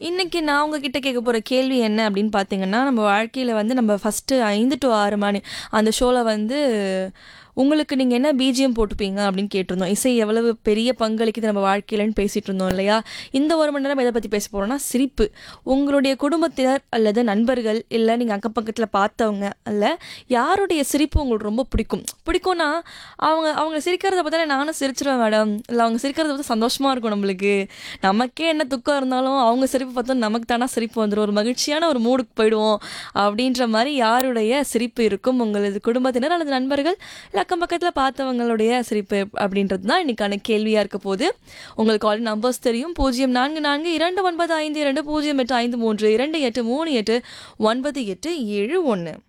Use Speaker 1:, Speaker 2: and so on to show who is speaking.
Speaker 1: இன்னைக்கு நான் உங்ககிட்ட கேட்க போகிற கேள்வி என்ன அப்படின்னு பார்த்தீங்கன்னா நம்ம வாழ்க்கையில் வந்து நம்ம ஃபஸ்ட்டு ஐந்து டு ஆறு மணி அந்த ஷோவில் வந்து உங்களுக்கு நீங்கள் என்ன பிஜிஎம் போட்டுப்பீங்க அப்படின்னு கேட்டிருந்தோம் இசை எவ்வளவு பெரிய பங்களிக்குது நம்ம வாழ்க்கையிலன்னு பேசிகிட்டு இருந்தோம் இல்லையா இந்த ஒரு மணி நேரம் எதை பற்றி பேச போகிறோம்னா சிரிப்பு உங்களுடைய குடும்பத்தினர் அல்லது நண்பர்கள் இல்லை நீங்கள் அக்கம் பக்கத்தில் பார்த்தவங்க அல்ல யாருடைய சிரிப்பு உங்களுக்கு ரொம்ப பிடிக்கும் பிடிக்கும்னா அவங்க அவங்க சிரிக்கிறத பார்த்தாலே நானும் சிரிச்சிருவேன் மேடம் இல்லை அவங்க சிரிக்கிறத பார்த்து சந்தோஷமாக இருக்கும் நம்மளுக்கு நமக்கே என்ன துக்கம் இருந்தாலும் அவங்க சிரிப்பு பார்த்தா நமக்கு தானே சிரிப்பு வந்துடும் ஒரு மகிழ்ச்சியான ஒரு மூடுக்கு போயிடுவோம் அப்படின்ற மாதிரி யாருடைய சிரிப்பு இருக்கும் உங்களது குடும்பத்தினர் அல்லது நண்பர்கள் இல்லை அக்கம் பக்கத்தில் பார்த்தவங்களுடைய சிரிப்பு அப்படின்றது தான் இன்னைக்கான கேள்வியாக இருக்க போது உங்களுக்கு ஆல்ரெடி நம்பர்ஸ் தெரியும் பூஜ்ஜியம் நான்கு நான்கு இரண்டு ஒன்பது ஐந்து இரண்டு பூஜ்ஜியம் எட்டு ஐந்து மூன்று இரண்டு எட்டு மூணு எட்டு ஒன்பது எட்டு ஏழு ஒன்று